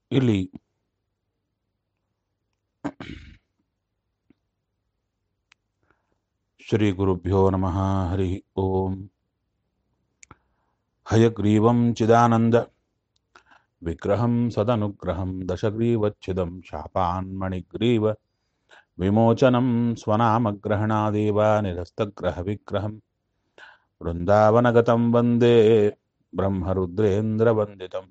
ಇಲ್ಲಿ ಶ್ರೀ ಗುರುಭ್ಯೋ ನಮಃ ಹರಿ ಓಂ ಹಯಗ್ರೀವಂ ಚಿದಾನಂದ ವಿಗ್ರಹಂ ಸದನುಗ್ರಹಂ ದಶಗ್ರೀವಚ್ಛಿದಂ ಶಾಪಾನ್ಮಣಿಗ್ರೀವ ವಿಮೋಚನಂ ಸ್ವನಾಮಗ್ರಹಣಾದೇವ ನಿರಸ್ತಗ್ರಹ ವಿಗ್ರಹಂ ವೃಂದಾವನಗತಂ ವಂದೇ ಬ್ರಹ್ಮರುದ್ರೇಂದ್ರವಂದಿತಂ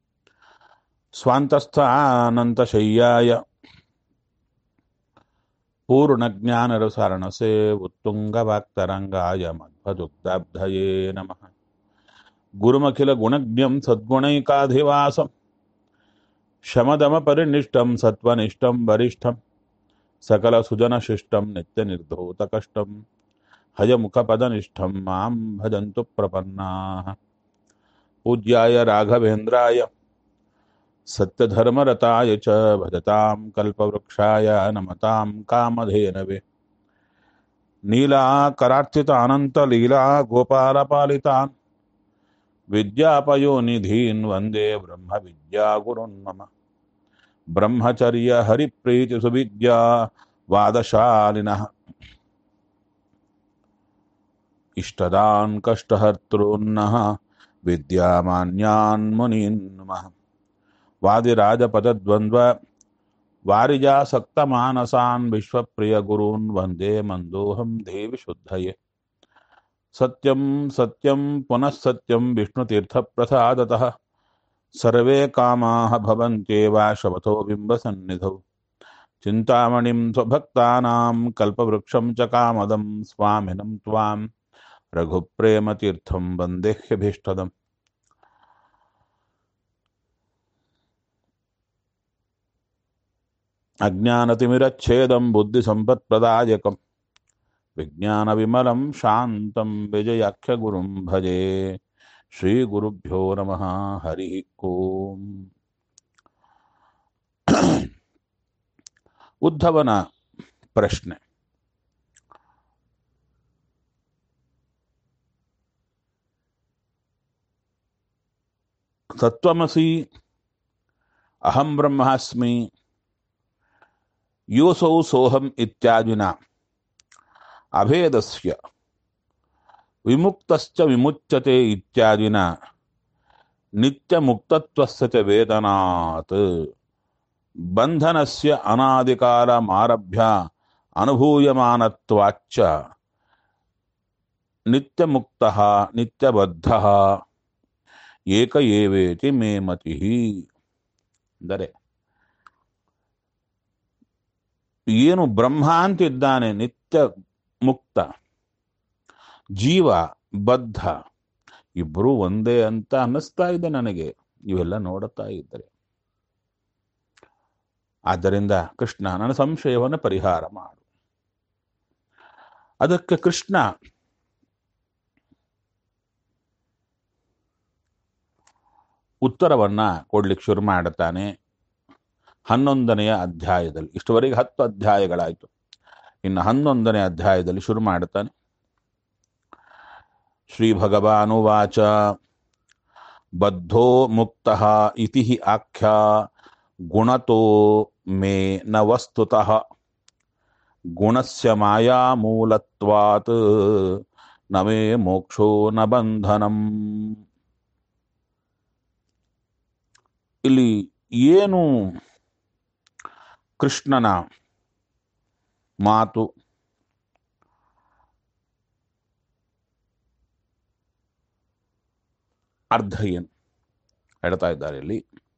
ಸ್ವಾಂತಸ್ಥಾನಂತಶಯ್ಯಾಯ पूर्णज्ञानरसारणसे उत्तुङ्गवाक्तरङ्गाय मध्वदुग्धाब्धये नमः गुरुमखिलगुणज्ञं सद्गुणैकाधिवासं शमदमपरिनिष्टं सत्त्वनिष्ठं वरिष्ठं सकलसुजनशिष्टं नित्यनिर्धूतकष्टं हयमुखपदनिष्ठं मां भजन्तु प्रपन्नाः पूज्याय राघवेन्द्राय सत्यधर्मरताय च भजतां कल्पवृक्षाय नमतां कामधेनवे नीलाकरार्चितानन्तलीला गोपालपालितान् विद्यापयोनिधीन् वन्दे ब्रह्मविद्यागुरुन् मम ब्रह्मचर्यहरिप्रीतिसुविद्या वादशालिनः इष्टदान् कष्टहर्तॄन्नः विद्यामान्यान् मुनीन् नमः वादिराजपदद्वन्द्व वारिजासक्तमानसान् विश्वप्रियगुरून् वन्दे मन्दोऽहं देवि शुद्धये सत्यं सत्यं पुनः सत्यं विष्णुतीर्थप्रसादतः सर्वे कामाः भवन्त्येव शपथो बिम्बसन्निधौ चिन्तामणिं स्वभक्तानां कल्पवृक्षं च कामदं स्वामिनं त्वां रघुप्रेमतीर्थं वन्देह्यभीष्टदम् अज्ञानतिमिरच्छेदं बुद्धिसम्पत्प्रदायकं विज्ञानविमलं शान्तं विजयाख्यगुरुं भजे श्रीगुरुभ्यो नमः हरिः ओम् ಉದ್ಧವನ ಪ್ರಶ್ನೆ ತತ್ವಮಸಿ ಅಹಂ ಬ್ರಹ್ಮಾಸ್ಮಿ ಯೋಸೌ ಸೋಹಂ ಇತ್ಯಾದಿನ ಅಭೇದಸ್ಯ ವಿಮುಕ್ತಶ್ಚ ವಿಮುಚ್ಯತೆ ಇತ್ಯಾದಿನ ನಿತ್ಯಮುಕ್ತತ್ವಸ್ಯ ಚ ವೇದನಾತ್ ಬಂಧನಸ್ಯ ಅನಾದಿಕಾಲಮಾರಭ್ಯ ಅನುಭೂಯಮಾನತ್ವಾಚ್ಚ ನಿತ್ಯಮುಕ್ತಃ ನಿತ್ಯಬದ್ಧಃ ಏಕ ಏವೇತಿ ಮೇ ಮತಿ ಅಂದರೆ ಏನು ಬ್ರಹ್ಮ ಅಂತಿದ್ದಾನೆ ನಿತ್ಯ ಮುಕ್ತ ಜೀವ ಬದ್ಧ ಇಬ್ಬರೂ ಒಂದೇ ಅಂತ ಅನ್ನಿಸ್ತಾ ಇದೆ ನನಗೆ ಇವೆಲ್ಲ ನೋಡುತ್ತಾ ಇದ್ದರೆ ಆದ್ದರಿಂದ ಕೃಷ್ಣ ನನ್ನ ಸಂಶಯವನ್ನು ಪರಿಹಾರ ಮಾಡು ಅದಕ್ಕೆ ಕೃಷ್ಣ ಉತ್ತರವನ್ನ ಕೊಡ್ಲಿಕ್ಕೆ ಶುರು ಮಾಡುತ್ತಾನೆ ಹನ್ನೊಂದನೆಯ ಅಧ್ಯಾಯದಲ್ಲಿ ಇಷ್ಟುವರೆಗೆ ಹತ್ತು ಅಧ್ಯಾಯಗಳಾಯಿತು ಇನ್ನು ಹನ್ನೊಂದನೇ ಅಧ್ಯಾಯದಲ್ಲಿ ಶುರು ಮಾಡುತ್ತಾನೆ ಶ್ರೀ ಭಗವಾನುವಾಚ ಬದ್ಧೋ ಮುಕ್ತ ಇತಿ ಆಖ್ಯ ಗುಣತೋ ಮೇ ನ ವಸ್ತುತಃ ಗುಣಸ್ಯ ಮಾಯಾಮೂಲತ್ವಾತ್ ನ ಮೇ ಮೋಕ್ಷೋ ನ ಬಂಧನಂ ಇಲ್ಲಿ ಏನು ಕೃಷ್ಣನ ಮಾತು ಅರ್ಧ ಏನು ಹೇಳ್ತಾ ಇದ್ದಾರೆ ಇಲ್ಲಿ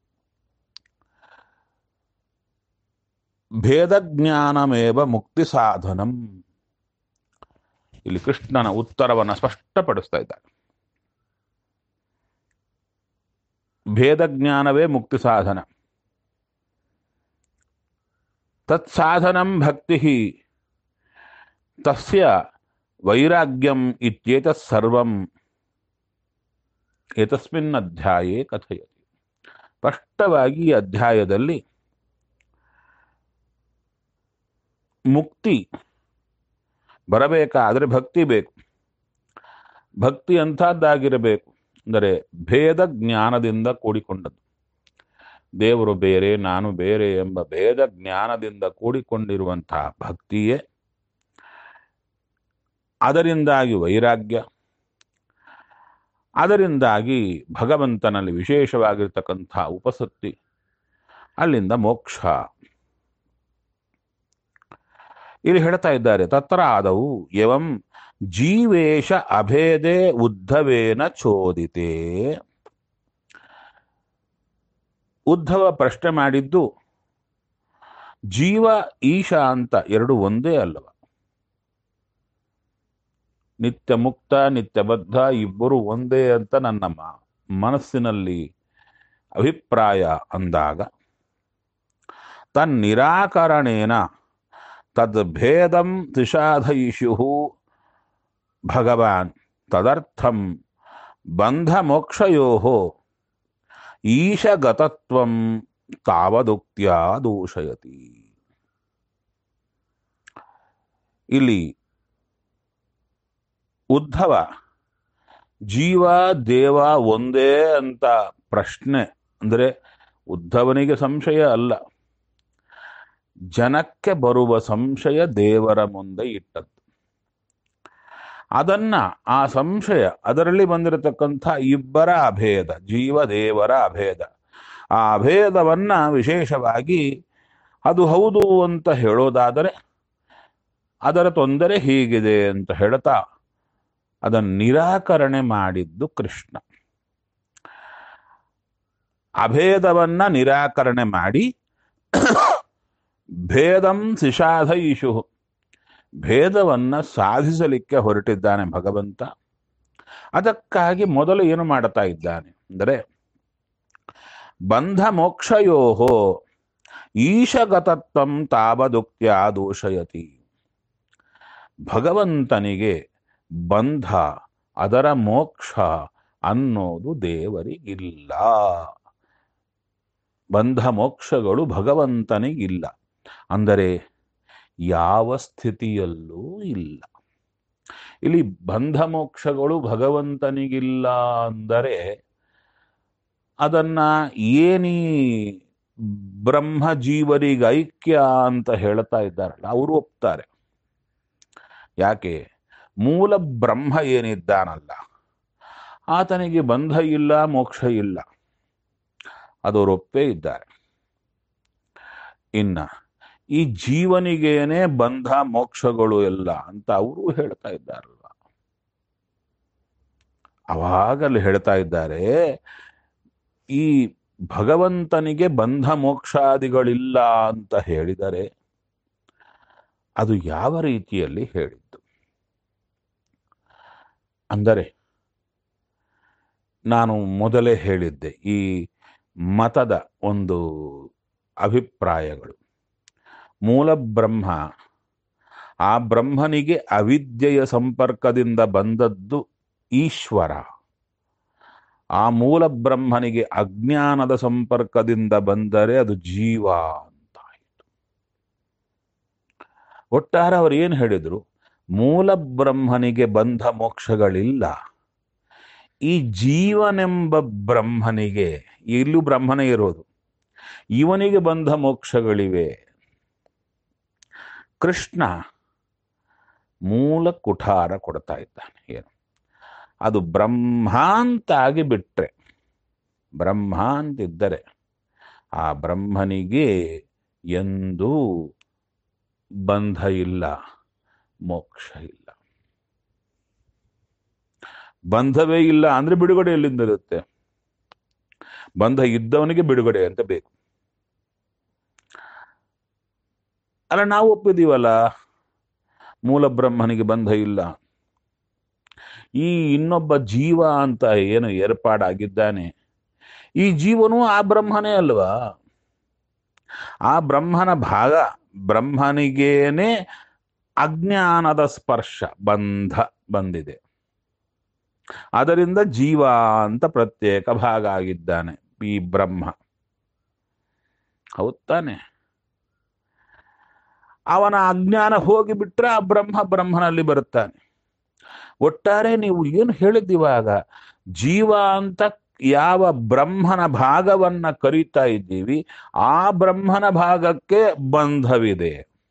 ಭೇದಜ್ಞಾನಮೇವ ಮುಕ್ತಿ ಸಾಧನಂ ಇಲ್ಲಿ ಕೃಷ್ಣನ ಉತ್ತರವನ್ನು ಸ್ಪಷ್ಟಪಡಿಸ್ತಾ ಇದ್ದಾರೆ ಭೇದಜ್ಞಾನವೇ ಮುಕ್ತಿ ಸಾಧನ ತತ್ಸಾಧನಂ ಭಕ್ತಿ ತಸ್ಯ ವೈರಾಗ್ಯಂ ಇತ್ಯೇತತ್ ಸರ್ವಂ ಏತಸ್ಮಿನ್ ಅಧ್ಯಾಯೇ ಕಥಯತಿ ಸ್ಪಷ್ಟವಾಗಿ ಈ ಅಧ್ಯಾಯದಲ್ಲಿ ಮುಕ್ತಿ ಬರಬೇಕಾದರೆ ಭಕ್ತಿ ಬೇಕು ಭಕ್ತಿ ಅಂಥದ್ದಾಗಿರಬೇಕು ಅಂದರೆ ಭೇದ ಜ್ಞಾನದಿಂದ ಕೂಡಿಕೊಂಡದ್ದು ದೇವರು ಬೇರೆ ನಾನು ಬೇರೆ ಎಂಬ ಭೇದ ಜ್ಞಾನದಿಂದ ಕೂಡಿಕೊಂಡಿರುವಂತಹ ಭಕ್ತಿಯೇ ಅದರಿಂದಾಗಿ ವೈರಾಗ್ಯ ಅದರಿಂದಾಗಿ ಭಗವಂತನಲ್ಲಿ ವಿಶೇಷವಾಗಿರ್ತಕ್ಕಂಥ ಉಪಸಕ್ತಿ ಅಲ್ಲಿಂದ ಮೋಕ್ಷ ಇಲ್ಲಿ ಹೇಳ್ತಾ ಇದ್ದಾರೆ ತತ್ರ ಆದವು ಎವಂ ಜೀವೇಶ ಅಭೇದೆ ಉದ್ಧವೇನ ಚೋದಿತೆ ಉದ್ಧವ ಪ್ರಶ್ನೆ ಮಾಡಿದ್ದು ಜೀವ ಈಶ ಅಂತ ಎರಡು ಒಂದೇ ಅಲ್ಲವ ನಿತ್ಯ ಮುಕ್ತ ನಿತ್ಯ ಬದ್ಧ ಇಬ್ಬರು ಒಂದೇ ಅಂತ ನನ್ನ ಮ- ಮನಸ್ಸಿನಲ್ಲಿ ಅಭಿಪ್ರಾಯ ಅಂದಾಗ ತನ್ನಿರಾಕರಣೇನ ತದ್ಭೇದಂ ತಿಷಾಧಯಿಷು ಭಗವಾನ್ ತದರ್ಥಂ ಬಂಧಮೋಕ್ಷಯೋ ಈಶಗತತ್ವಂ ತಾವದುಕ್ತ್ಯ ದೂಷಯತಿ ಇಲ್ಲಿ ಉದ್ಧವ ಜೀವ ದೇವ ಒಂದೇ ಅಂತ ಪ್ರಶ್ನೆ ಅಂದರೆ ಉದ್ಧವನಿಗೆ ಸಂಶಯ ಅಲ್ಲ ಜನಕ್ಕೆ ಬರುವ ಸಂಶಯ ದೇವರ ಮುಂದೆ ಇಟ್ಟದ್ದು ಅದನ್ನ ಆ ಸಂಶಯ ಅದರಲ್ಲಿ ಬಂದಿರತಕ್ಕಂಥ ಇಬ್ಬರ ಅಭೇದ ಜೀವ ದೇವರ ಅಭೇದ ಆ ಅಭೇದವನ್ನ ವಿಶೇಷವಾಗಿ ಅದು ಹೌದು ಅಂತ ಹೇಳೋದಾದರೆ ಅದರ ತೊಂದರೆ ಹೀಗಿದೆ ಅಂತ ಹೇಳ್ತಾ ಅದನ್ನು ನಿರಾಕರಣೆ ಮಾಡಿದ್ದು ಕೃಷ್ಣ ಅಭೇದವನ್ನ ನಿರಾಕರಣೆ ಮಾಡಿ ಭೇದಂ ಶಿಷಾಧಯಿಷು ಭೇದವನ್ನ ಸಾಧಿಸಲಿಕ್ಕೆ ಹೊರಟಿದ್ದಾನೆ ಭಗವಂತ ಅದಕ್ಕಾಗಿ ಮೊದಲು ಏನು ಮಾಡ್ತಾ ಇದ್ದಾನೆ ಅಂದರೆ ಬಂಧ ಮೋಕ್ಷಯೋಹೋ ಈಶಗತತ್ವಂ ತಾವದುಕ್ತ್ಯ ದೂಷಯತಿ ಭಗವಂತನಿಗೆ ಬಂಧ ಅದರ ಮೋಕ್ಷ ಅನ್ನೋದು ದೇವರಿಗಿಲ್ಲ ಬಂಧ ಮೋಕ್ಷಗಳು ಭಗವಂತನಿಗಿಲ್ಲ ಅಂದರೆ ಯಾವ ಸ್ಥಿತಿಯಲ್ಲೂ ಇಲ್ಲ ಇಲ್ಲಿ ಬಂಧ ಮೋಕ್ಷಗಳು ಭಗವಂತನಿಗಿಲ್ಲ ಅಂದರೆ ಅದನ್ನ ಏನೀ ಬ್ರಹ್ಮ ಜೀವರಿಗೆ ಐಕ್ಯ ಅಂತ ಹೇಳ್ತಾ ಇದ್ದಾರಲ್ಲ ಅವರು ಒಪ್ತಾರೆ ಯಾಕೆ ಮೂಲ ಬ್ರಹ್ಮ ಏನಿದ್ದಾನಲ್ಲ ಆತನಿಗೆ ಬಂಧ ಇಲ್ಲ ಮೋಕ್ಷ ಇಲ್ಲ ಅದವರು ಒಪ್ಪೇ ಇದ್ದಾರೆ ಇನ್ನ ಈ ಜೀವನಿಗೇನೆ ಬಂಧ ಮೋಕ್ಷಗಳು ಎಲ್ಲ ಅಂತ ಅವರು ಹೇಳ್ತಾ ಇದ್ದಾರಲ್ಲ ಅವಾಗಲ್ಲಿ ಹೇಳ್ತಾ ಇದ್ದಾರೆ ಈ ಭಗವಂತನಿಗೆ ಬಂಧ ಮೋಕ್ಷಾದಿಗಳಿಲ್ಲ ಅಂತ ಹೇಳಿದರೆ ಅದು ಯಾವ ರೀತಿಯಲ್ಲಿ ಹೇಳಿದ್ದು ಅಂದರೆ ನಾನು ಮೊದಲೇ ಹೇಳಿದ್ದೆ ಈ ಮತದ ಒಂದು ಅಭಿಪ್ರಾಯಗಳು ಮೂಲ ಬ್ರಹ್ಮ ಆ ಬ್ರಹ್ಮನಿಗೆ ಅವಿದ್ಯೆಯ ಸಂಪರ್ಕದಿಂದ ಬಂದದ್ದು ಈಶ್ವರ ಆ ಮೂಲ ಬ್ರಹ್ಮನಿಗೆ ಅಜ್ಞಾನದ ಸಂಪರ್ಕದಿಂದ ಬಂದರೆ ಅದು ಜೀವ ಅಂತಾಯಿತು ಒಟ್ಟಾರೆ ಅವರು ಏನು ಹೇಳಿದ್ರು ಮೂಲ ಬ್ರಹ್ಮನಿಗೆ ಬಂಧ ಮೋಕ್ಷಗಳಿಲ್ಲ ಈ ಜೀವನೆಂಬ ಬ್ರಹ್ಮನಿಗೆ ಇಲ್ಲೂ ಬ್ರಹ್ಮನೇ ಇರೋದು ಇವನಿಗೆ ಬಂಧ ಮೋಕ್ಷಗಳಿವೆ ಕೃಷ್ಣ ಮೂಲ ಕುಠಾರ ಕೊಡ್ತಾ ಇದ್ದಾನೆ ಏನು ಅದು ಬ್ರಹ್ಮ ಅಂತಾಗಿ ಬಿಟ್ರೆ ಬ್ರಹ್ಮ ಅಂತಿದ್ದರೆ ಆ ಬ್ರಹ್ಮನಿಗೆ ಎಂದೂ ಬಂಧ ಇಲ್ಲ ಮೋಕ್ಷ ಇಲ್ಲ ಬಂಧವೇ ಇಲ್ಲ ಅಂದ್ರೆ ಬಿಡುಗಡೆ ಎಲ್ಲಿಂದ ಇರುತ್ತೆ ಬಂಧ ಇದ್ದವನಿಗೆ ಬಿಡುಗಡೆ ಅಂತ ಬೇಕು ಅಲ್ಲ ನಾವು ಒಪ್ಪಿದೀವಲ್ಲ ಮೂಲ ಬ್ರಹ್ಮನಿಗೆ ಬಂಧ ಇಲ್ಲ ಈ ಇನ್ನೊಬ್ಬ ಜೀವ ಅಂತ ಏನು ಏರ್ಪಾಡಾಗಿದ್ದಾನೆ ಈ ಜೀವನು ಆ ಬ್ರಹ್ಮನೇ ಅಲ್ವಾ ಆ ಬ್ರಹ್ಮನ ಭಾಗ ಬ್ರಹ್ಮನಿಗೇನೆ ಅಜ್ಞಾನದ ಸ್ಪರ್ಶ ಬಂಧ ಬಂದಿದೆ ಅದರಿಂದ ಜೀವ ಅಂತ ಪ್ರತ್ಯೇಕ ಭಾಗ ಆಗಿದ್ದಾನೆ ಈ ಬ್ರಹ್ಮ ಹೌದ್ ತಾನೆ ಅವನ ಅಜ್ಞಾನ ಹೋಗಿಬಿಟ್ರೆ ಆ ಬ್ರಹ್ಮ ಬ್ರಹ್ಮನಲ್ಲಿ ಬರುತ್ತಾನೆ ಒಟ್ಟಾರೆ ನೀವು ಏನು ಹೇಳಿದಿವಾಗ ಜೀವ ಅಂತ ಯಾವ ಬ್ರಹ್ಮನ ಭಾಗವನ್ನ ಕರಿತಾ ಇದ್ದೀವಿ ಆ ಬ್ರಹ್ಮನ ಭಾಗಕ್ಕೆ ಬಂಧವಿದೆ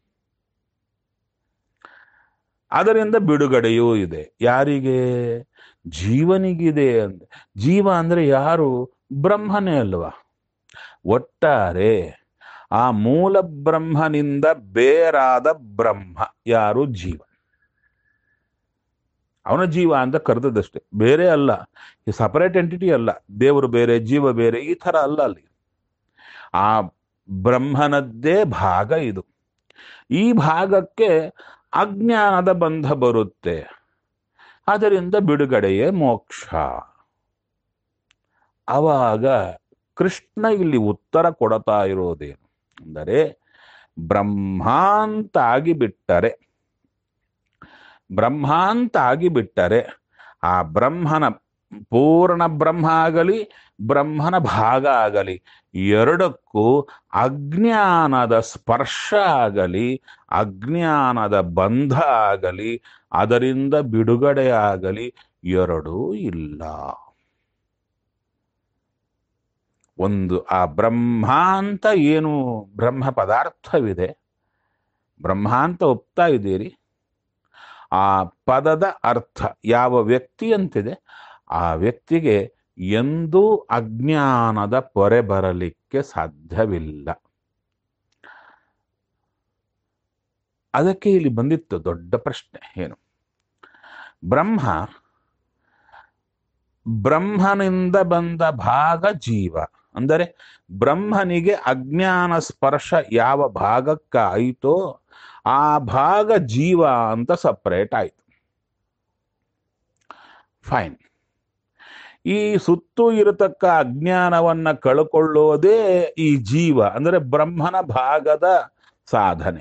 ಅದರಿಂದ ಬಿಡುಗಡೆಯೂ ಇದೆ ಯಾರಿಗೆ ಜೀವನಿಗಿದೆ ಅಂತ ಜೀವ ಅಂದ್ರೆ ಯಾರು ಬ್ರಹ್ಮನೇ ಅಲ್ವಾ ಒಟ್ಟಾರೆ ಆ ಮೂಲ ಬ್ರಹ್ಮನಿಂದ ಬೇರಾದ ಬ್ರಹ್ಮ ಯಾರು ಜೀವ ಅವನ ಜೀವ ಅಂತ ಕರೆದದಷ್ಟೇ ಬೇರೆ ಅಲ್ಲ ಈ ಸಪರೇಟ್ ಎಂಟಿಟಿ ಅಲ್ಲ ದೇವರು ಬೇರೆ ಜೀವ ಬೇರೆ ಈ ತರ ಅಲ್ಲ ಅಲ್ಲಿ ಆ ಬ್ರಹ್ಮನದ್ದೇ ಭಾಗ ಇದು ಈ ಭಾಗಕ್ಕೆ ಅಜ್ಞಾನದ ಬಂಧ ಬರುತ್ತೆ ಅದರಿಂದ ಬಿಡುಗಡೆಯೇ ಮೋಕ್ಷ ಅವಾಗ ಕೃಷ್ಣ ಇಲ್ಲಿ ಉತ್ತರ ಕೊಡ್ತಾ ಇರೋದೇನು ಅಂದರೆ ಬ್ರಹ್ಮಾಂತಾಗಿ ಬಿಟ್ಟರೆ ಬ್ರಹ್ಮಾಂತಾಗಿ ಬಿಟ್ಟರೆ ಆ ಬ್ರಹ್ಮನ ಪೂರ್ಣ ಬ್ರಹ್ಮ ಆಗಲಿ ಬ್ರಹ್ಮನ ಭಾಗ ಆಗಲಿ ಎರಡಕ್ಕೂ ಅಜ್ಞಾನದ ಸ್ಪರ್ಶ ಆಗಲಿ ಅಜ್ಞಾನದ ಬಂಧ ಆಗಲಿ ಅದರಿಂದ ಬಿಡುಗಡೆ ಆಗಲಿ ಎರಡೂ ಇಲ್ಲ ಒಂದು ಆ ಬ್ರಹ್ಮ ಅಂತ ಏನು ಬ್ರಹ್ಮ ಪದಾರ್ಥವಿದೆ ಬ್ರಹ್ಮ ಅಂತ ಒಪ್ತಾ ಇದ್ದೀರಿ ಆ ಪದದ ಅರ್ಥ ಯಾವ ವ್ಯಕ್ತಿ ಅಂತಿದೆ ಆ ವ್ಯಕ್ತಿಗೆ ಎಂದೂ ಅಜ್ಞಾನದ ಪೊರೆ ಬರಲಿಕ್ಕೆ ಸಾಧ್ಯವಿಲ್ಲ ಅದಕ್ಕೆ ಇಲ್ಲಿ ಬಂದಿತ್ತು ದೊಡ್ಡ ಪ್ರಶ್ನೆ ಏನು ಬ್ರಹ್ಮ ಬ್ರಹ್ಮನಿಂದ ಬಂದ ಭಾಗ ಜೀವ ಅಂದರೆ ಬ್ರಹ್ಮನಿಗೆ ಅಜ್ಞಾನ ಸ್ಪರ್ಶ ಯಾವ ಭಾಗಕ್ಕಾಯಿತೋ ಆ ಭಾಗ ಜೀವ ಅಂತ ಸಪ್ರೇಟ್ ಆಯಿತು ಫೈನ್ ಈ ಸುತ್ತು ಇರತಕ್ಕ ಅಜ್ಞಾನವನ್ನ ಕಳ್ಕೊಳ್ಳೋದೇ ಈ ಜೀವ ಅಂದರೆ ಬ್ರಹ್ಮನ ಭಾಗದ ಸಾಧನೆ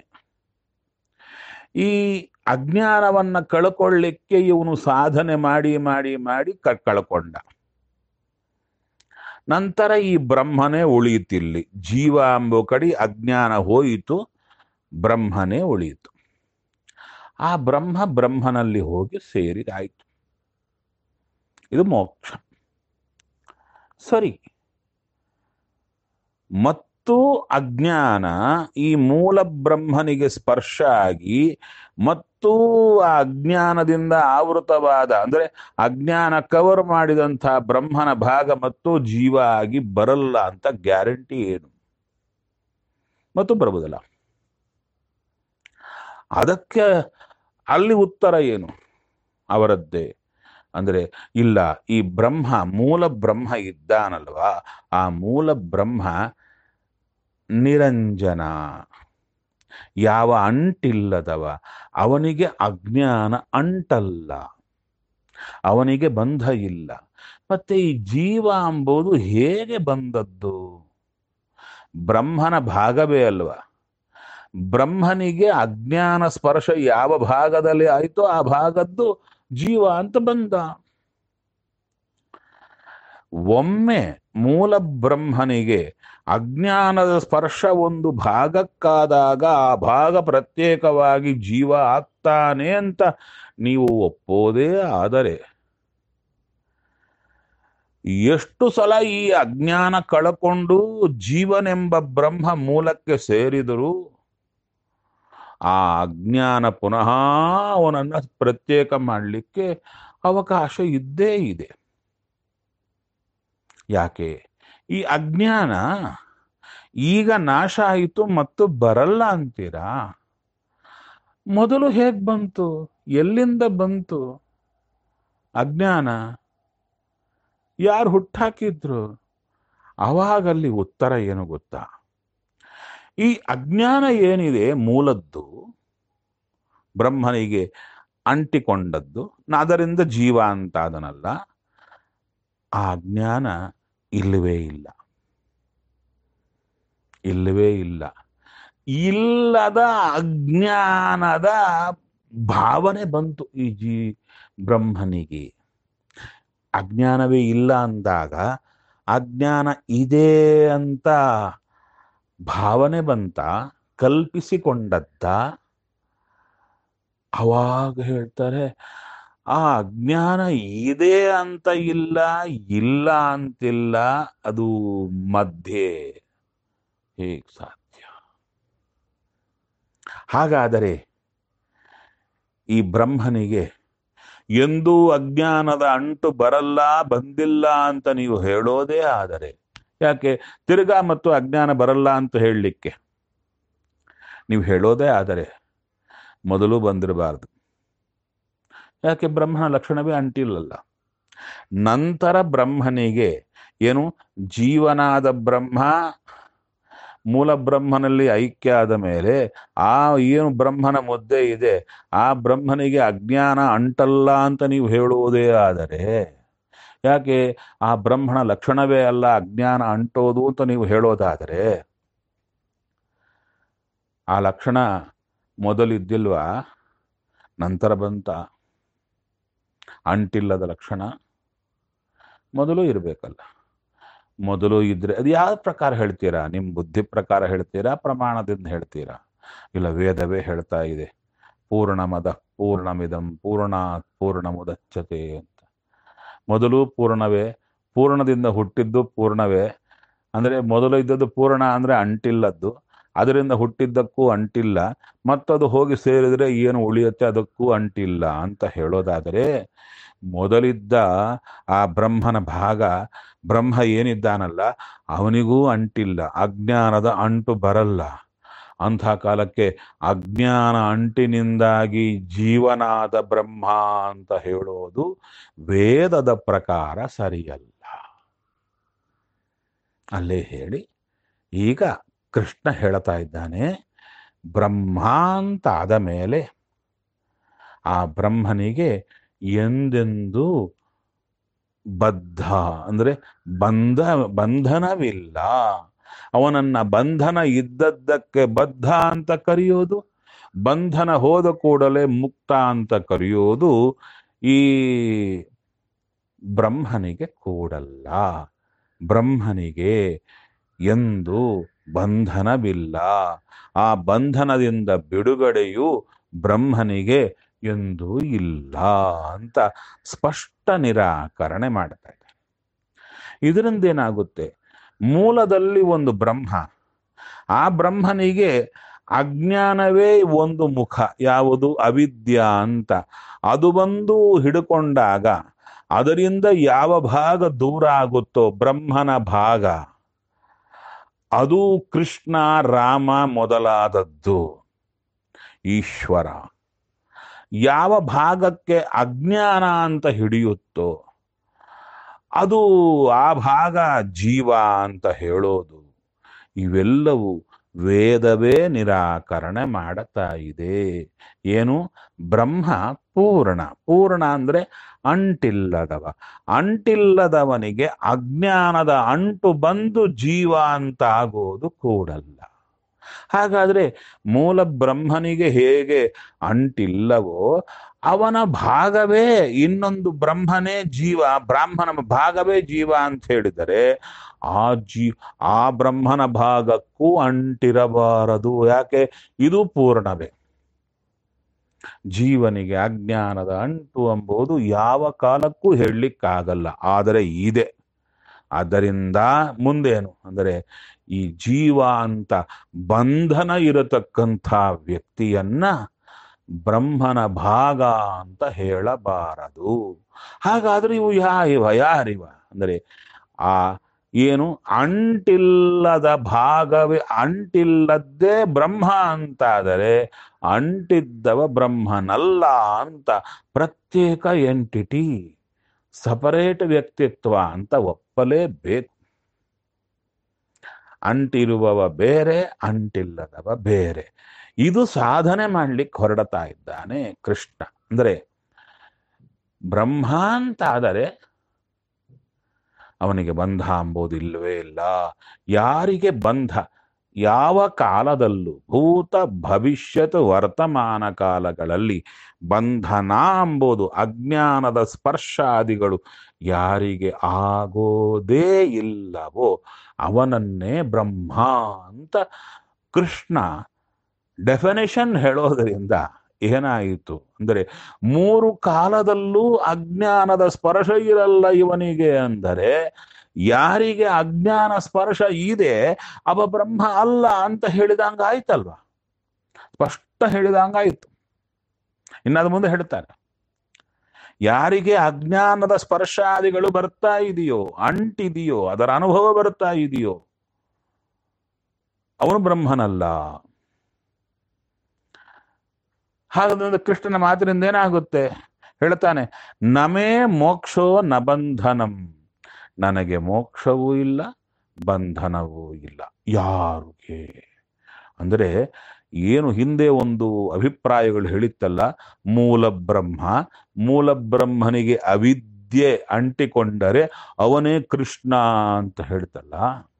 ಈ ಅಜ್ಞಾನವನ್ನ ಕಳ್ಕೊಳ್ಳಿಕ್ಕೆ ಇವನು ಸಾಧನೆ ಮಾಡಿ ಮಾಡಿ ಮಾಡಿ ಕ ಕಳ್ಕೊಂಡ ನಂತರ ಈ ಬ್ರಹ್ಮನೇ ಉಳಿಯಿತಿಲ್ಲಿ ಜೀವ ಎಂಬ ಕಡೆ ಅಜ್ಞಾನ ಹೋಯಿತು ಬ್ರಹ್ಮನೇ ಉಳಿಯಿತು ಆ ಬ್ರಹ್ಮ ಬ್ರಹ್ಮನಲ್ಲಿ ಹೋಗಿ ಸೇರಿದಾಯಿತು ಇದು ಮೋಕ್ಷ ಸರಿ ಮತ್ತು ಅಜ್ಞಾನ ಈ ಮೂಲ ಬ್ರಹ್ಮನಿಗೆ ಸ್ಪರ್ಶ ಆಗಿ ಮತ್ತು ಆ ಅಜ್ಞಾನದಿಂದ ಆವೃತವಾದ ಅಂದ್ರೆ ಅಜ್ಞಾನ ಕವರ್ ಮಾಡಿದಂಥ ಬ್ರಹ್ಮನ ಭಾಗ ಮತ್ತು ಜೀವ ಆಗಿ ಬರಲ್ಲ ಅಂತ ಗ್ಯಾರಂಟಿ ಏನು ಮತ್ತು ಬರುವುದಿಲ್ಲ ಅದಕ್ಕೆ ಅಲ್ಲಿ ಉತ್ತರ ಏನು ಅವರದ್ದೇ ಅಂದ್ರೆ ಇಲ್ಲ ಈ ಬ್ರಹ್ಮ ಮೂಲ ಬ್ರಹ್ಮ ಇದ್ದಾನಲ್ವಾ ಆ ಮೂಲ ಬ್ರಹ್ಮ ನಿರಂಜನ ಯಾವ ಅಂಟಿಲ್ಲದವ ಅವನಿಗೆ ಅಜ್ಞಾನ ಅಂಟಲ್ಲ ಅವನಿಗೆ ಬಂಧ ಇಲ್ಲ ಮತ್ತೆ ಈ ಜೀವ ಎಂಬುದು ಹೇಗೆ ಬಂದದ್ದು ಬ್ರಹ್ಮನ ಭಾಗವೇ ಅಲ್ವಾ ಬ್ರಹ್ಮನಿಗೆ ಅಜ್ಞಾನ ಸ್ಪರ್ಶ ಯಾವ ಭಾಗದಲ್ಲಿ ಆಯಿತೋ ಆ ಭಾಗದ್ದು ಜೀವ ಅಂತ ಬಂದ ಒಮ್ಮೆ ಮೂಲ ಬ್ರಹ್ಮನಿಗೆ ಅಜ್ಞಾನದ ಸ್ಪರ್ಶ ಒಂದು ಭಾಗಕ್ಕಾದಾಗ ಆ ಭಾಗ ಪ್ರತ್ಯೇಕವಾಗಿ ಜೀವ ಆಗ್ತಾನೆ ಅಂತ ನೀವು ಒಪ್ಪೋದೇ ಆದರೆ ಎಷ್ಟು ಸಲ ಈ ಅಜ್ಞಾನ ಕಳಕೊಂಡು ಜೀವನೆಂಬ ಬ್ರಹ್ಮ ಮೂಲಕ್ಕೆ ಸೇರಿದರೂ ಆ ಅಜ್ಞಾನ ಪುನಃ ಅವನನ್ನ ಪ್ರತ್ಯೇಕ ಮಾಡಲಿಕ್ಕೆ ಅವಕಾಶ ಇದ್ದೇ ಇದೆ ಯಾಕೆ ಈ ಅಜ್ಞಾನ ಈಗ ನಾಶ ಆಯಿತು ಮತ್ತು ಬರಲ್ಲ ಅಂತೀರಾ ಮೊದಲು ಹೇಗ್ ಬಂತು ಎಲ್ಲಿಂದ ಬಂತು ಅಜ್ಞಾನ ಯಾರು ಹುಟ್ಟಾಕಿದ್ರು ಅವಾಗಲ್ಲಿ ಉತ್ತರ ಏನು ಗೊತ್ತಾ ಈ ಅಜ್ಞಾನ ಏನಿದೆ ಮೂಲದ್ದು ಬ್ರಹ್ಮನಿಗೆ ಅಂಟಿಕೊಂಡದ್ದು ಅದರಿಂದ ಜೀವ ಅಂತಾದನಲ್ಲ ಆ ಅಜ್ಞಾನ ಇಲ್ಲವೇ ಇಲ್ಲ ಇಲ್ಲವೇ ಇಲ್ಲ ಇಲ್ಲದ ಅಜ್ಞಾನದ ಭಾವನೆ ಬಂತು ಈ ಜೀ ಬ್ರಹ್ಮನಿಗೆ ಅಜ್ಞಾನವೇ ಇಲ್ಲ ಅಂದಾಗ ಅಜ್ಞಾನ ಇದೆ ಅಂತ ಭಾವನೆ ಬಂತ ಕಲ್ಪಿಸಿಕೊಂಡದ್ದ ಅವಾಗ ಹೇಳ್ತಾರೆ ಆ ಅಜ್ಞಾನ ಇದೆ ಅಂತ ಇಲ್ಲ ಇಲ್ಲ ಅಂತಿಲ್ಲ ಅದು ಮಧ್ಯೆ ಹೇಗೆ ಸಾಧ್ಯ ಹಾಗಾದರೆ ಈ ಬ್ರಹ್ಮನಿಗೆ ಎಂದೂ ಅಜ್ಞಾನದ ಅಂಟು ಬರಲ್ಲ ಬಂದಿಲ್ಲ ಅಂತ ನೀವು ಹೇಳೋದೇ ಆದರೆ ಯಾಕೆ ತಿರ್ಗಾ ಮತ್ತು ಅಜ್ಞಾನ ಬರಲ್ಲ ಅಂತ ಹೇಳಲಿಕ್ಕೆ ನೀವು ಹೇಳೋದೇ ಆದರೆ ಮೊದಲು ಬಂದಿರಬಾರ್ದು ಯಾಕೆ ಬ್ರಹ್ಮನ ಲಕ್ಷಣವೇ ಅಂಟಿಲ್ಲಲ್ಲ ನಂತರ ಬ್ರಹ್ಮನಿಗೆ ಏನು ಜೀವನಾದ ಬ್ರಹ್ಮ ಮೂಲ ಬ್ರಹ್ಮನಲ್ಲಿ ಐಕ್ಯ ಆದ ಮೇಲೆ ಆ ಏನು ಬ್ರಹ್ಮನ ಮುದ್ದೆ ಇದೆ ಆ ಬ್ರಹ್ಮನಿಗೆ ಅಜ್ಞಾನ ಅಂಟಲ್ಲ ಅಂತ ನೀವು ಹೇಳುವುದೇ ಆದರೆ ಯಾಕೆ ಆ ಬ್ರಹ್ಮನ ಲಕ್ಷಣವೇ ಅಲ್ಲ ಅಜ್ಞಾನ ಅಂಟೋದು ಅಂತ ನೀವು ಹೇಳೋದಾದರೆ ಆ ಲಕ್ಷಣ ಮೊದಲಿದ್ದಿಲ್ವಾ ನಂತರ ಬಂತ ಅಂಟಿಲ್ಲದ ಲಕ್ಷಣ ಮೊದಲು ಇರಬೇಕಲ್ಲ ಮೊದಲು ಇದ್ರೆ ಅದು ಯಾವ ಪ್ರಕಾರ ಹೇಳ್ತೀರಾ ನಿಮ್ಮ ಬುದ್ಧಿ ಪ್ರಕಾರ ಹೇಳ್ತೀರಾ ಪ್ರಮಾಣದಿಂದ ಹೇಳ್ತೀರಾ ಇಲ್ಲ ವೇದವೇ ಹೇಳ್ತಾ ಇದೆ ಪೂರ್ಣಮದ ಪೂರ್ಣಮಿದಂ ಪೂರ್ಣ ಪೂರ್ಣ ಮುದಚ್ಚತೆ ಅಂತ ಮೊದಲು ಪೂರ್ಣವೇ ಪೂರ್ಣದಿಂದ ಹುಟ್ಟಿದ್ದು ಪೂರ್ಣವೇ ಅಂದರೆ ಮೊದಲು ಇದ್ದದ್ದು ಪೂರ್ಣ ಅಂದರೆ ಅಂಟಿಲ್ಲದ್ದು ಅದರಿಂದ ಹುಟ್ಟಿದ್ದಕ್ಕೂ ಅಂಟಿಲ್ಲ ಮತ್ತದು ಹೋಗಿ ಸೇರಿದ್ರೆ ಏನು ಉಳಿಯುತ್ತೆ ಅದಕ್ಕೂ ಅಂಟಿಲ್ಲ ಅಂತ ಹೇಳೋದಾದರೆ ಮೊದಲಿದ್ದ ಆ ಬ್ರಹ್ಮನ ಭಾಗ ಬ್ರಹ್ಮ ಏನಿದ್ದಾನಲ್ಲ ಅವನಿಗೂ ಅಂಟಿಲ್ಲ ಅಜ್ಞಾನದ ಅಂಟು ಬರಲ್ಲ ಅಂಥ ಕಾಲಕ್ಕೆ ಅಜ್ಞಾನ ಅಂಟಿನಿಂದಾಗಿ ಜೀವನಾದ ಬ್ರಹ್ಮ ಅಂತ ಹೇಳೋದು ವೇದದ ಪ್ರಕಾರ ಸರಿಯಲ್ಲ ಅಲ್ಲೇ ಹೇಳಿ ಈಗ ಕೃಷ್ಣ ಹೇಳ್ತಾ ಇದ್ದಾನೆ ಬ್ರಹ್ಮ ಅಂತ ಆದ ಮೇಲೆ ಆ ಬ್ರಹ್ಮನಿಗೆ ಎಂದೆಂದೂ ಬದ್ಧ ಅಂದರೆ ಬಂಧ ಬಂಧನವಿಲ್ಲ ಅವನನ್ನ ಬಂಧನ ಇದ್ದದ್ದಕ್ಕೆ ಬದ್ಧ ಅಂತ ಕರೆಯೋದು ಬಂಧನ ಹೋದ ಕೂಡಲೇ ಮುಕ್ತ ಅಂತ ಕರೆಯೋದು ಈ ಬ್ರಹ್ಮನಿಗೆ ಕೂಡಲ್ಲ ಬ್ರಹ್ಮನಿಗೆ ಎಂದು ಬಂಧನವಿಲ್ಲ ಆ ಬಂಧನದಿಂದ ಬಿಡುಗಡೆಯು ಬ್ರಹ್ಮನಿಗೆ ಎಂದೂ ಇಲ್ಲ ಅಂತ ಸ್ಪಷ್ಟ ನಿರಾಕರಣೆ ಮಾಡ್ತಾ ಇದ್ದಾರೆ ಇದರಿಂದ ಏನಾಗುತ್ತೆ ಮೂಲದಲ್ಲಿ ಒಂದು ಬ್ರಹ್ಮ ಆ ಬ್ರಹ್ಮನಿಗೆ ಅಜ್ಞಾನವೇ ಒಂದು ಮುಖ ಯಾವುದು ಅವಿದ್ಯಾ ಅಂತ ಅದು ಬಂದು ಹಿಡ್ಕೊಂಡಾಗ ಅದರಿಂದ ಯಾವ ಭಾಗ ದೂರ ಆಗುತ್ತೋ ಬ್ರಹ್ಮನ ಭಾಗ ಅದು ಕೃಷ್ಣ ರಾಮ ಮೊದಲಾದದ್ದು ಈಶ್ವರ ಯಾವ ಭಾಗಕ್ಕೆ ಅಜ್ಞಾನ ಅಂತ ಹಿಡಿಯುತ್ತೋ ಅದು ಆ ಭಾಗ ಜೀವ ಅಂತ ಹೇಳೋದು ಇವೆಲ್ಲವೂ ವೇದವೇ ನಿರಾಕರಣೆ ಮಾಡುತ್ತಾ ಇದೆ ಏನು ಬ್ರಹ್ಮ ಪೂರ್ಣ ಪೂರ್ಣ ಅಂದ್ರೆ ಅಂಟಿಲ್ಲದವ ಅಂಟಿಲ್ಲದವನಿಗೆ ಅಜ್ಞಾನದ ಅಂಟು ಬಂದು ಜೀವ ಅಂತ ಆಗೋದು ಕೂಡಲ್ಲ ಹಾಗಾದ್ರೆ ಮೂಲ ಬ್ರಹ್ಮನಿಗೆ ಹೇಗೆ ಅಂಟಿಲ್ಲವೋ ಅವನ ಭಾಗವೇ ಇನ್ನೊಂದು ಬ್ರಹ್ಮನೇ ಜೀವ ಬ್ರಾಹ್ಮಣ ಭಾಗವೇ ಜೀವ ಅಂತ ಹೇಳಿದರೆ ಆ ಜೀ ಆ ಬ್ರಹ್ಮನ ಭಾಗಕ್ಕೂ ಅಂಟಿರಬಾರದು ಯಾಕೆ ಇದು ಪೂರ್ಣವೇ ಜೀವನಿಗೆ ಅಜ್ಞಾನದ ಅಂಟು ಎಂಬುದು ಯಾವ ಕಾಲಕ್ಕೂ ಹೇಳಲಿಕ್ಕಾಗಲ್ಲ ಆದರೆ ಇದೆ ಆದ್ದರಿಂದ ಮುಂದೇನು ಅಂದರೆ ಈ ಜೀವ ಅಂತ ಬಂಧನ ಇರತಕ್ಕಂಥ ವ್ಯಕ್ತಿಯನ್ನ ಬ್ರಹ್ಮನ ಭಾಗ ಅಂತ ಹೇಳಬಾರದು ಹಾಗಾದ್ರೆ ಇವು ಯಾ ಇವ ಯಾರಿವ ಅಂದರೆ ಆ ಏನು ಅಂಟಿಲ್ಲದ ಭಾಗವೇ ಅಂಟಿಲ್ಲದ್ದೇ ಬ್ರಹ್ಮ ಅಂತಾದರೆ ಅಂಟಿದ್ದವ ಬ್ರಹ್ಮನಲ್ಲ ಅಂತ ಪ್ರತ್ಯೇಕ ಎಂಟಿಟಿ ಸಪರೇಟ್ ವ್ಯಕ್ತಿತ್ವ ಅಂತ ಒಪ್ಪಲೇಬೇಕು ಅಂಟಿರುವವ ಬೇರೆ ಅಂಟಿಲ್ಲದವ ಬೇರೆ ಇದು ಸಾಧನೆ ಮಾಡ್ಲಿಕ್ಕೆ ಹೊರಡ್ತಾ ಇದ್ದಾನೆ ಕೃಷ್ಣ ಅಂದರೆ ಬ್ರಹ್ಮ ಅಂತಾದರೆ ಅವನಿಗೆ ಬಂಧ ಅಂಬುದು ಇಲ್ಲವೇ ಇಲ್ಲ ಯಾರಿಗೆ ಬಂಧ ಯಾವ ಕಾಲದಲ್ಲೂ ಭೂತ ಭವಿಷ್ಯತ್ ವರ್ತಮಾನ ಕಾಲಗಳಲ್ಲಿ ಬಂಧನ ಎಂಬುದು ಅಜ್ಞಾನದ ಸ್ಪರ್ಶಾದಿಗಳು ಯಾರಿಗೆ ಆಗೋದೇ ಇಲ್ಲವೋ ಅವನನ್ನೇ ಬ್ರಹ್ಮ ಅಂತ ಕೃಷ್ಣ ಡೆಫಿನೇಷನ್ ಹೇಳೋದರಿಂದ ಏನಾಯಿತು ಅಂದರೆ ಮೂರು ಕಾಲದಲ್ಲೂ ಅಜ್ಞಾನದ ಸ್ಪರ್ಶ ಇರಲ್ಲ ಇವನಿಗೆ ಅಂದರೆ ಯಾರಿಗೆ ಅಜ್ಞಾನ ಸ್ಪರ್ಶ ಇದೆ ಅವ ಬ್ರಹ್ಮ ಅಲ್ಲ ಅಂತ ಹೇಳಿದಂಗ ಆಯ್ತಲ್ವಾ ಸ್ಪಷ್ಟ ಹೇಳಿದಂಗಾಯ್ತು ಇನ್ನಾದ ಮುಂದೆ ಹೇಳ್ತಾರೆ ಯಾರಿಗೆ ಅಜ್ಞಾನದ ಸ್ಪರ್ಶಾದಿಗಳು ಬರ್ತಾ ಇದೆಯೋ ಅಂಟಿದೆಯೋ ಅದರ ಅನುಭವ ಬರ್ತಾ ಇದೆಯೋ ಅವನು ಬ್ರಹ್ಮನಲ್ಲ ಹಾಗಾದ್ರೆ ಕೃಷ್ಣನ ಮಾತಿನಿಂದ ಏನಾಗುತ್ತೆ ಹೇಳ್ತಾನೆ ನಮೇ ಮೋಕ್ಷೋ ನ ಬಂಧನಂ ನನಗೆ ಮೋಕ್ಷವೂ ಇಲ್ಲ ಬಂಧನವೂ ಇಲ್ಲ ಯಾರಿಗೆ ಅಂದರೆ ಏನು ಹಿಂದೆ ಒಂದು ಅಭಿಪ್ರಾಯಗಳು ಹೇಳಿತ್ತಲ್ಲ ಮೂಲ ಬ್ರಹ್ಮ ಮೂಲ ಬ್ರಹ್ಮನಿಗೆ ಅವಿದ್ಯೆ ಅಂಟಿಕೊಂಡರೆ ಅವನೇ ಕೃಷ್ಣ ಅಂತ ಹೇಳ್ತಲ್ಲ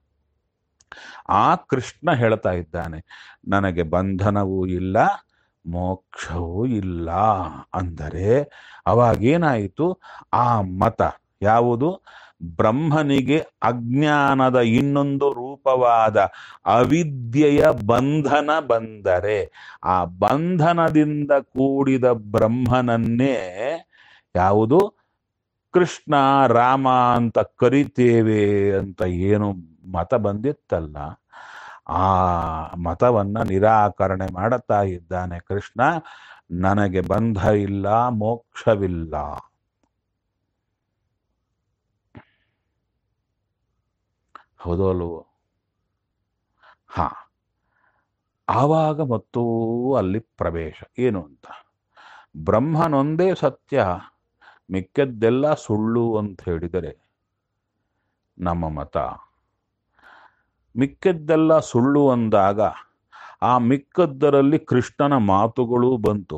ಆ ಕೃಷ್ಣ ಹೇಳ್ತಾ ಇದ್ದಾನೆ ನನಗೆ ಬಂಧನವೂ ಇಲ್ಲ ಮೋಕ್ಷವೂ ಇಲ್ಲ ಅಂದರೆ ಅವಾಗೇನಾಯಿತು ಆ ಮತ ಯಾವುದು ಬ್ರಹ್ಮನಿಗೆ ಅಜ್ಞಾನದ ಇನ್ನೊಂದು ರೂಪವಾದ ಅವಿದ್ಯೆಯ ಬಂಧನ ಬಂದರೆ ಆ ಬಂಧನದಿಂದ ಕೂಡಿದ ಬ್ರಹ್ಮನನ್ನೇ ಯಾವುದು ಕೃಷ್ಣ ರಾಮ ಅಂತ ಕರಿತೇವೆ ಅಂತ ಏನು ಮತ ಬಂದಿತ್ತಲ್ಲ ಆ ಮತವನ್ನ ನಿರಾಕರಣೆ ಮಾಡುತ್ತಾ ಇದ್ದಾನೆ ಕೃಷ್ಣ ನನಗೆ ಬಂಧ ಇಲ್ಲ ಮೋಕ್ಷವಿಲ್ಲ ಹೌದೋ ಅಲ್ವೋ ಹಾ ಆವಾಗ ಮತ್ತು ಅಲ್ಲಿ ಪ್ರವೇಶ ಏನು ಅಂತ ಬ್ರಹ್ಮನೊಂದೇ ಸತ್ಯ ಮಿಕ್ಕದ್ದೆಲ್ಲ ಸುಳ್ಳು ಅಂತ ಹೇಳಿದರೆ ನಮ್ಮ ಮತ ಮಿಕ್ಕದ್ದೆಲ್ಲ ಸುಳ್ಳು ಅಂದಾಗ ಆ ಮಿಕ್ಕದ್ದರಲ್ಲಿ ಕೃಷ್ಣನ ಮಾತುಗಳು ಬಂತು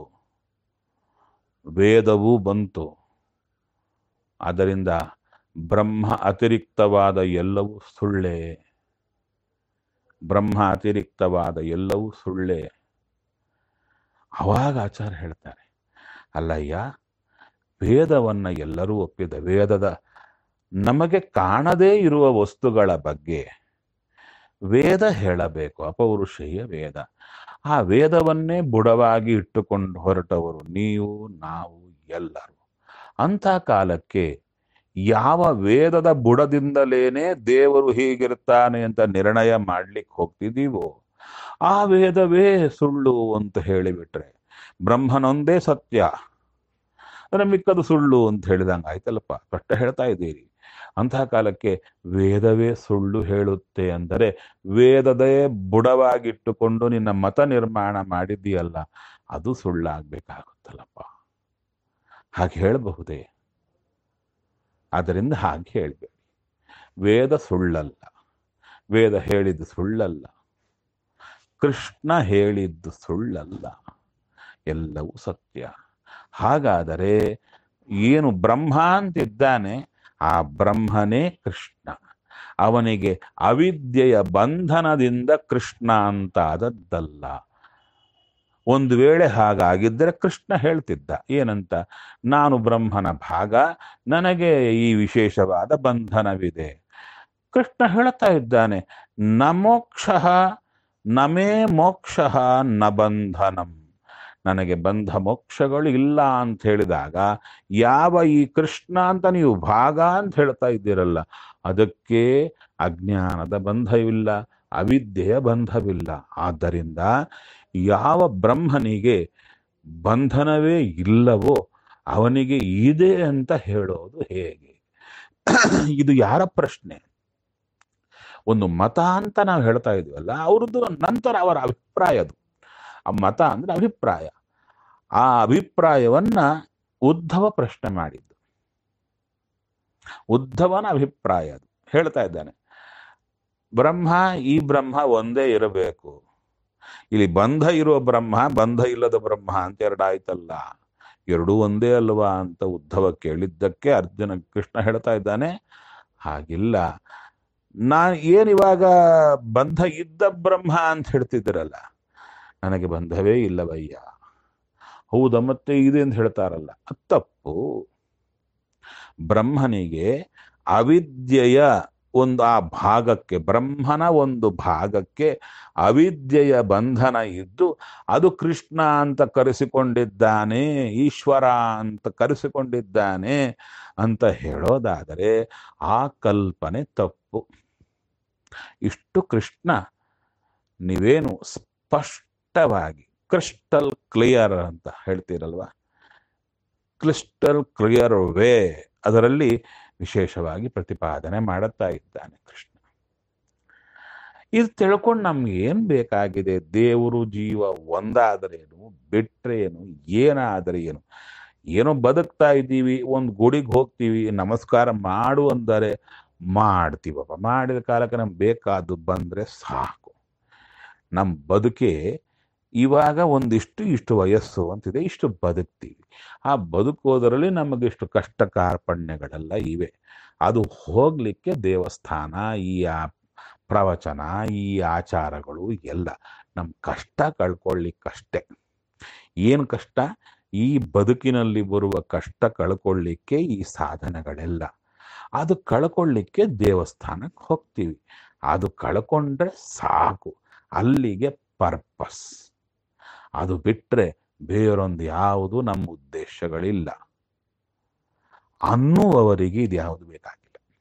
ವೇದವೂ ಬಂತು ಆದ್ದರಿಂದ ಬ್ರಹ್ಮ ಅತಿರಿಕ್ತವಾದ ಎಲ್ಲವೂ ಸುಳ್ಳೇ ಬ್ರಹ್ಮ ಅತಿರಿಕ್ತವಾದ ಎಲ್ಲವೂ ಸುಳ್ಳೇ ಅವಾಗ ಆಚಾರ್ಯ ಹೇಳ್ತಾರೆ ಅಲ್ಲಯ್ಯ ವೇದವನ್ನ ಎಲ್ಲರೂ ಒಪ್ಪಿದ ವೇದದ ನಮಗೆ ಕಾಣದೇ ಇರುವ ವಸ್ತುಗಳ ಬಗ್ಗೆ ವೇದ ಹೇಳಬೇಕು ಅಪೌರುಷೇಯ ವೇದ ಆ ವೇದವನ್ನೇ ಬುಡವಾಗಿ ಇಟ್ಟುಕೊಂಡು ಹೊರಟವರು ನೀವು ನಾವು ಎಲ್ಲರೂ ಅಂಥ ಕಾಲಕ್ಕೆ ಯಾವ ವೇದದ ಬುಡದಿಂದಲೇನೆ ದೇವರು ಹೀಗಿರ್ತಾನೆ ಅಂತ ನಿರ್ಣಯ ಮಾಡ್ಲಿಕ್ಕೆ ಹೋಗ್ತಿದ್ದೀವೋ ಆ ವೇದವೇ ಸುಳ್ಳು ಅಂತ ಹೇಳಿಬಿಟ್ರೆ ಬ್ರಹ್ಮನೊಂದೇ ಸತ್ಯ ಅಂದ್ರೆ ಮಿಕ್ಕದು ಸುಳ್ಳು ಅಂತ ಹೇಳಿದಂಗೆ ಆಯ್ತಲ್ಲಪ್ಪ ಕಷ್ಟ ಹೇಳ್ತಾ ಇದ್ದೀರಿ ಅಂತಹ ಕಾಲಕ್ಕೆ ವೇದವೇ ಸುಳ್ಳು ಹೇಳುತ್ತೆ ಅಂದರೆ ವೇದದೇ ಬುಡವಾಗಿಟ್ಟುಕೊಂಡು ನಿನ್ನ ಮತ ನಿರ್ಮಾಣ ಮಾಡಿದ್ದೀಯಲ್ಲ ಅದು ಸುಳ್ಳಾಗಬೇಕಾಗುತ್ತಲ್ಲಪ್ಪ ಹಾಗೆ ಹೇಳಬಹುದೇ ಆದ್ದರಿಂದ ಹಾಗೆ ಹೇಳಬೇಡಿ ವೇದ ಸುಳ್ಳಲ್ಲ ವೇದ ಹೇಳಿದ್ದು ಸುಳ್ಳಲ್ಲ ಕೃಷ್ಣ ಹೇಳಿದ್ದು ಸುಳ್ಳಲ್ಲ ಎಲ್ಲವೂ ಸತ್ಯ ಹಾಗಾದರೆ ಏನು ಬ್ರಹ್ಮ ಅಂತಿದ್ದಾನೆ ಆ ಬ್ರಹ್ಮನೇ ಕೃಷ್ಣ ಅವನಿಗೆ ಅವಿದ್ಯೆಯ ಬಂಧನದಿಂದ ಕೃಷ್ಣ ಅಂತಾದದ್ದಲ್ಲ ಒಂದು ವೇಳೆ ಹಾಗಾಗಿದ್ದರೆ ಕೃಷ್ಣ ಹೇಳ್ತಿದ್ದ ಏನಂತ ನಾನು ಬ್ರಹ್ಮನ ಭಾಗ ನನಗೆ ಈ ವಿಶೇಷವಾದ ಬಂಧನವಿದೆ ಕೃಷ್ಣ ಹೇಳ್ತಾ ಇದ್ದಾನೆ ನ ಮೋಕ್ಷ ನಮೇ ಮೋಕ್ಷ ನ ಬಂಧನಂ ನನಗೆ ಬಂಧ ಮೋಕ್ಷಗಳು ಇಲ್ಲ ಅಂತ ಹೇಳಿದಾಗ ಯಾವ ಈ ಕೃಷ್ಣ ಅಂತ ನೀವು ಭಾಗ ಅಂತ ಹೇಳ್ತಾ ಇದ್ದೀರಲ್ಲ ಅದಕ್ಕೆ ಅಜ್ಞಾನದ ಬಂಧವಿಲ್ಲ ಅವಿದ್ಯೆಯ ಬಂಧವಿಲ್ಲ ಆದ್ದರಿಂದ ಯಾವ ಬ್ರಹ್ಮನಿಗೆ ಬಂಧನವೇ ಇಲ್ಲವೋ ಅವನಿಗೆ ಇದೆ ಅಂತ ಹೇಳೋದು ಹೇಗೆ ಇದು ಯಾರ ಪ್ರಶ್ನೆ ಒಂದು ಮತ ಅಂತ ನಾವು ಹೇಳ್ತಾ ಇದೀವಲ್ಲ ಅವ್ರದ್ದು ನಂತರ ಅವರ ಅಭಿಪ್ರಾಯ ಅದು ಆ ಮತ ಅಂದ್ರೆ ಅಭಿಪ್ರಾಯ ಆ ಅಭಿಪ್ರಾಯವನ್ನ ಉದ್ಧವ ಪ್ರಶ್ನೆ ಮಾಡಿದ್ದು ಉದ್ಧವನ ಅಭಿಪ್ರಾಯ ಅದು ಹೇಳ್ತಾ ಇದ್ದಾನೆ ಬ್ರಹ್ಮ ಈ ಬ್ರಹ್ಮ ಒಂದೇ ಇರಬೇಕು ಇಲ್ಲಿ ಬಂಧ ಇರುವ ಬ್ರಹ್ಮ ಬಂಧ ಇಲ್ಲದ ಬ್ರಹ್ಮ ಅಂತ ಎರಡಾಯ್ತಲ್ಲ ಎರಡೂ ಒಂದೇ ಅಲ್ವಾ ಅಂತ ಉದ್ಧವ ಕೇಳಿದ್ದಕ್ಕೆ ಅರ್ಜುನ ಕೃಷ್ಣ ಹೇಳ್ತಾ ಇದ್ದಾನೆ ಹಾಗಿಲ್ಲ ನಾ ಏನಿವಾಗ ಬಂಧ ಇದ್ದ ಬ್ರಹ್ಮ ಅಂತ ಹೇಳ್ತಿದ್ದೀರಲ್ಲ ನನಗೆ ಬಂಧವೇ ಇಲ್ಲವಯ್ಯ ಹೌದ ಮತ್ತೆ ಇದೆ ಅಂತ ಹೇಳ್ತಾರಲ್ಲ ಅದು ತಪ್ಪು ಬ್ರಹ್ಮನಿಗೆ ಅವಿದ್ಯೆಯ ಒಂದು ಆ ಭಾಗಕ್ಕೆ ಬ್ರಹ್ಮನ ಒಂದು ಭಾಗಕ್ಕೆ ಅವಿದ್ಯೆಯ ಬಂಧನ ಇದ್ದು ಅದು ಕೃಷ್ಣ ಅಂತ ಕರೆಸಿಕೊಂಡಿದ್ದಾನೆ ಈಶ್ವರ ಅಂತ ಕರೆಸಿಕೊಂಡಿದ್ದಾನೆ ಅಂತ ಹೇಳೋದಾದರೆ ಆ ಕಲ್ಪನೆ ತಪ್ಪು ಇಷ್ಟು ಕೃಷ್ಣ ನೀವೇನು ಸ್ಪಷ್ಟವಾಗಿ ಕ್ರಿಸ್ಟಲ್ ಕ್ಲಿಯರ್ ಅಂತ ಹೇಳ್ತೀರಲ್ವ ಕ್ರಿಸ್ಟಲ್ ಕ್ಲಿಯರ್ ವೇ ಅದರಲ್ಲಿ ವಿಶೇಷವಾಗಿ ಪ್ರತಿಪಾದನೆ ಮಾಡುತ್ತಾ ಇದ್ದಾನೆ ಕೃಷ್ಣ ಇದು ತಿಳ್ಕೊಂಡು ನಮ್ಗೆ ಏನ್ ಬೇಕಾಗಿದೆ ದೇವರು ಜೀವ ಒಂದಾದರೇನು ಬಿಟ್ರೇನು ಏನಾದರೆ ಏನು ಏನೋ ಬದುಕ್ತಾ ಇದ್ದೀವಿ ಒಂದು ಗುಡಿಗೆ ಹೋಗ್ತೀವಿ ನಮಸ್ಕಾರ ಮಾಡು ಅಂದರೆ ಮಾಡ್ತೀವಪ್ಪ ಮಾಡಿದ ಕಾಲಕ್ಕೆ ನಮ್ಗೆ ಬೇಕಾದ್ದು ಬಂದ್ರೆ ಸಾಕು ನಮ್ಮ ಬದುಕೆ ಇವಾಗ ಒಂದಿಷ್ಟು ಇಷ್ಟು ವಯಸ್ಸು ಅಂತಿದೆ ಇಷ್ಟು ಬದುಕ್ತೀವಿ ಆ ಬದುಕೋದರಲ್ಲಿ ನಮಗಿಷ್ಟು ಕಷ್ಟ ಕಾರ್ಪಣ್ಯಗಳೆಲ್ಲ ಇವೆ ಅದು ಹೋಗ್ಲಿಕ್ಕೆ ದೇವಸ್ಥಾನ ಈ ಆ ಪ್ರವಚನ ಈ ಆಚಾರಗಳು ಎಲ್ಲ ನಮ್ಮ ಕಷ್ಟ ಕಳ್ಕೊಳ್ಳಿಕ್ಕಷ್ಟೆ ಏನು ಕಷ್ಟ ಈ ಬದುಕಿನಲ್ಲಿ ಬರುವ ಕಷ್ಟ ಕಳ್ಕೊಳ್ಳಿಕ್ಕೆ ಈ ಸಾಧನಗಳೆಲ್ಲ ಅದು ಕಳ್ಕೊಳ್ಳಿಕ್ಕೆ ದೇವಸ್ಥಾನಕ್ಕೆ ಹೋಗ್ತೀವಿ ಅದು ಕಳ್ಕೊಂಡ್ರೆ ಸಾಕು ಅಲ್ಲಿಗೆ ಪರ್ಪಸ್ ಅದು ಬಿಟ್ಟರೆ ಬೇರೊಂದು ಯಾವುದು ನಮ್ಮ ಉದ್ದೇಶಗಳಿಲ್ಲ ಅನ್ನುವವರಿಗೆ ಇದು ಯಾವುದು ಬೇಕಾಗಿಲ್ಲ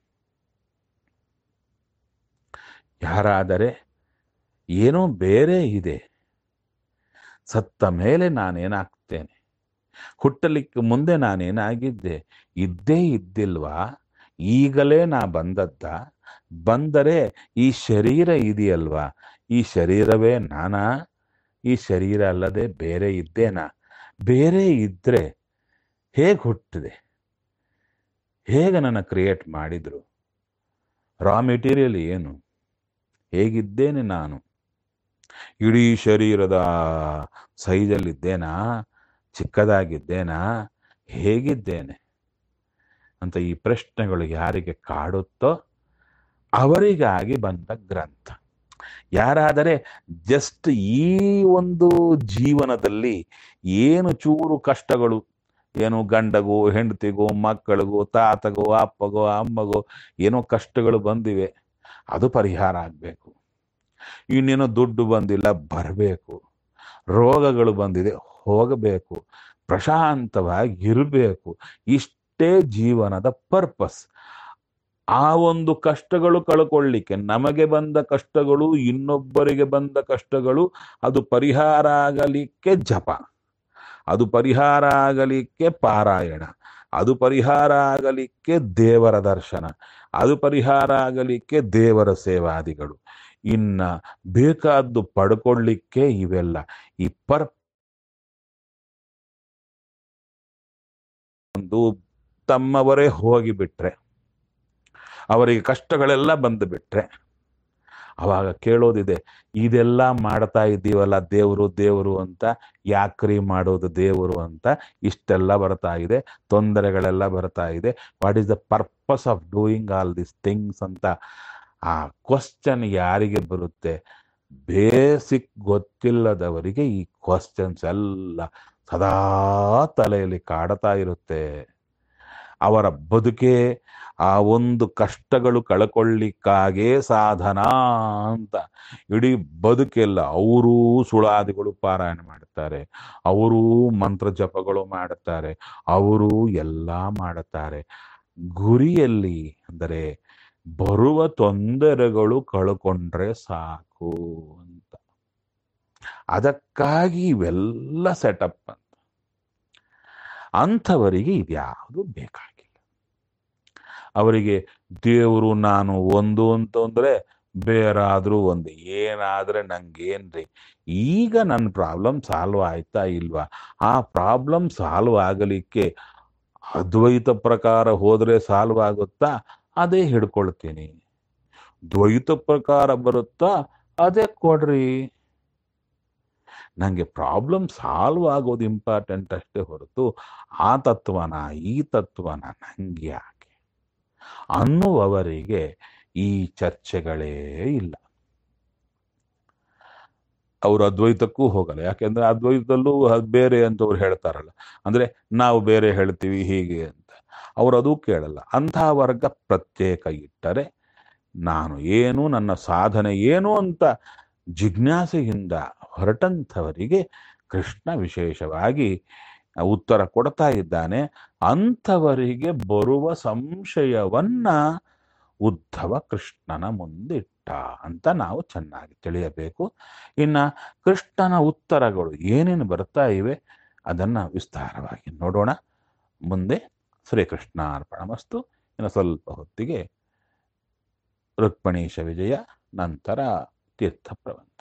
ಯಾರಾದರೆ ಏನೋ ಬೇರೆ ಇದೆ ಸತ್ತ ಮೇಲೆ ನಾನೇನಾಗ್ತೇನೆ ಹುಟ್ಟಲಿಕ್ಕೆ ಮುಂದೆ ನಾನೇನಾಗಿದ್ದೆ ಇದ್ದೇ ಇದ್ದಿಲ್ವಾ ಈಗಲೇ ನಾ ಬಂದದ್ದ ಬಂದರೆ ಈ ಶರೀರ ಇದೆಯಲ್ವಾ ಈ ಶರೀರವೇ ನಾನಾ ಈ ಶರೀರ ಅಲ್ಲದೆ ಬೇರೆ ಇದ್ದೇನಾ ಬೇರೆ ಇದ್ರೆ ಹೇಗೆ ಹುಟ್ಟಿದೆ ಹೇಗೆ ನನ್ನ ಕ್ರಿಯೇಟ್ ಮಾಡಿದ್ರು ರಾ ಮೆಟೀರಿಯಲ್ ಏನು ಹೇಗಿದ್ದೇನೆ ನಾನು ಇಡೀ ಶರೀರದ ಸೈಜಲ್ಲಿದ್ದೇನಾ ಚಿಕ್ಕದಾಗಿದ್ದೇನಾ ಹೇಗಿದ್ದೇನೆ ಅಂತ ಈ ಪ್ರಶ್ನೆಗಳು ಯಾರಿಗೆ ಕಾಡುತ್ತೋ ಅವರಿಗಾಗಿ ಬಂದ ಗ್ರಂಥ ಯಾರಾದರೆ ಜಸ್ಟ್ ಈ ಒಂದು ಜೀವನದಲ್ಲಿ ಏನು ಚೂರು ಕಷ್ಟಗಳು ಏನು ಗಂಡಗೋ ಹೆಂಡತಿಗೋ ಮಕ್ಕಳಿಗೋ ತಾತಗೋ ಅಪ್ಪಗೋ ಅಮ್ಮಗೋ ಏನೋ ಕಷ್ಟಗಳು ಬಂದಿವೆ ಅದು ಪರಿಹಾರ ಆಗಬೇಕು ಇನ್ನೇನೋ ದುಡ್ಡು ಬಂದಿಲ್ಲ ಬರಬೇಕು ರೋಗಗಳು ಬಂದಿದೆ ಹೋಗಬೇಕು ಪ್ರಶಾಂತವಾಗಿ ಇರಬೇಕು ಇಷ್ಟೇ ಜೀವನದ ಪರ್ಪಸ್ ಆ ಒಂದು ಕಷ್ಟಗಳು ಕಳ್ಕೊಳ್ಳಿಕ್ಕೆ ನಮಗೆ ಬಂದ ಕಷ್ಟಗಳು ಇನ್ನೊಬ್ಬರಿಗೆ ಬಂದ ಕಷ್ಟಗಳು ಅದು ಪರಿಹಾರ ಆಗಲಿಕ್ಕೆ ಜಪ ಅದು ಪರಿಹಾರ ಆಗಲಿಕ್ಕೆ ಪಾರಾಯಣ ಅದು ಪರಿಹಾರ ಆಗಲಿಕ್ಕೆ ದೇವರ ದರ್ಶನ ಅದು ಪರಿಹಾರ ಆಗಲಿಕ್ಕೆ ದೇವರ ಸೇವಾದಿಗಳು ಇನ್ನ ಬೇಕಾದ್ದು ಪಡ್ಕೊಳ್ಳಿಕ್ಕೆ ಇವೆಲ್ಲ ಈ ಪರ್ ಒಂದು ತಮ್ಮವರೇ ಹೋಗಿಬಿಟ್ರೆ ಅವರಿಗೆ ಕಷ್ಟಗಳೆಲ್ಲ ಬಂದು ಬಿಟ್ರೆ ಅವಾಗ ಕೇಳೋದಿದೆ ಇದೆಲ್ಲ ಮಾಡ್ತಾ ಇದ್ದೀವಲ್ಲ ದೇವರು ದೇವರು ಅಂತ ಯಾಕ್ರಿ ಮಾಡೋದು ದೇವರು ಅಂತ ಇಷ್ಟೆಲ್ಲ ಬರ್ತಾ ಇದೆ ತೊಂದರೆಗಳೆಲ್ಲ ಬರ್ತಾ ಇದೆ what is the purpose of doing all this things ಅಂತ ಆ ಕ್ವಶನ್ ಯಾರಿಗೆ ಬರುತ್ತೆ ಬೇಸಿಕ್ ಗೊತ್ತಿಲ್ಲದವರಿಗೆ ಈ ಕ್ವಶನ್ಸ್ ಎಲ್ಲ ಸದಾ ತಲೆಯಲ್ಲಿ ಕಾಡ್ತಾ ಇರುತ್ತೆ ಅವರ ಬದುಕೆ ಆ ಒಂದು ಕಷ್ಟಗಳು ಕಳ್ಕೊಳ್ಳಿಕ್ಕಾಗೇ ಸಾಧನ ಅಂತ ಇಡೀ ಬದುಕೆಲ್ಲ ಅವರೂ ಸುಳಾದಿಗಳು ಪಾರಾಯಣ ಮಾಡ್ತಾರೆ ಅವರೂ ಮಂತ್ರ ಜಪಗಳು ಮಾಡುತ್ತಾರೆ ಅವರೂ ಎಲ್ಲ ಮಾಡುತ್ತಾರೆ ಗುರಿಯಲ್ಲಿ ಅಂದರೆ ಬರುವ ತೊಂದರೆಗಳು ಕಳ್ಕೊಂಡ್ರೆ ಸಾಕು ಅಂತ ಅದಕ್ಕಾಗಿ ಇವೆಲ್ಲ ಸೆಟಪ್ ಅಂತ ಅಂಥವರಿಗೆ ಇದ್ಯಾವುದು ಬೇಕಾಗಿಲ್ಲ ಅವರಿಗೆ ದೇವರು ನಾನು ಒಂದು ಅಂತಂದ್ರೆ ಬೇರಾದ್ರೂ ಒಂದು ಏನಾದ್ರೆ ನಂಗೇನ್ರಿ ಈಗ ನನ್ನ ಪ್ರಾಬ್ಲಮ್ ಸಾಲ್ವ್ ಆಯ್ತಾ ಇಲ್ವಾ ಆ ಪ್ರಾಬ್ಲಮ್ ಸಾಲ್ವ್ ಆಗಲಿಕ್ಕೆ ಅದ್ವೈತ ಪ್ರಕಾರ ಹೋದ್ರೆ ಸಾಲ್ವ್ ಆಗುತ್ತಾ ಅದೇ ಹಿಡ್ಕೊಳ್ತೀನಿ ದ್ವೈತ ಪ್ರಕಾರ ಬರುತ್ತಾ ಅದೇ ಕೊಡ್ರಿ ನನಗೆ ಪ್ರಾಬ್ಲಮ್ ಸಾಲ್ವ್ ಆಗೋದು ಇಂಪಾರ್ಟೆಂಟ್ ಅಷ್ಟೇ ಹೊರತು ಆ ತತ್ವನ ಈ ತತ್ವನ ನಂಗೆ ಯಾಕೆ ಅನ್ನುವವರಿಗೆ ಈ ಚರ್ಚೆಗಳೇ ಇಲ್ಲ ಅವರು ಅದ್ವೈತಕ್ಕೂ ಹೋಗಲ್ಲ ಯಾಕೆಂದ್ರೆ ಅದ್ವೈತದಲ್ಲೂ ಅದ್ ಬೇರೆ ಅಂತ ಅವ್ರು ಹೇಳ್ತಾರಲ್ಲ ಅಂದ್ರೆ ನಾವು ಬೇರೆ ಹೇಳ್ತೀವಿ ಹೀಗೆ ಅಂತ ಅವ್ರು ಅದು ಕೇಳಲ್ಲ ಅಂತಹ ವರ್ಗ ಪ್ರತ್ಯೇಕ ಇಟ್ಟರೆ ನಾನು ಏನು ನನ್ನ ಸಾಧನೆ ಏನು ಅಂತ ಜಿಜ್ಞಾಸೆಯಿಂದ ಹೊರಟಂಥವರಿಗೆ ಕೃಷ್ಣ ವಿಶೇಷವಾಗಿ ಉತ್ತರ ಕೊಡ್ತಾ ಇದ್ದಾನೆ ಅಂಥವರಿಗೆ ಬರುವ ಸಂಶಯವನ್ನ ಉದ್ಧವ ಕೃಷ್ಣನ ಮುಂದಿಟ್ಟ ಅಂತ ನಾವು ಚೆನ್ನಾಗಿ ತಿಳಿಯಬೇಕು ಇನ್ನ ಕೃಷ್ಣನ ಉತ್ತರಗಳು ಏನೇನು ಬರ್ತಾ ಇವೆ ಅದನ್ನ ವಿಸ್ತಾರವಾಗಿ ನೋಡೋಣ ಮುಂದೆ ಶ್ರೀಕೃಷ್ಣ ಅರ್ಪಣಮಸ್ತು ಇನ್ನು ಸ್ವಲ್ಪ ಹೊತ್ತಿಗೆ ರುಕ್ಮಿಣೀಶ ವಿಜಯ ನಂತರ ತೀರ್ಥ ಪ್ರಬಂಧ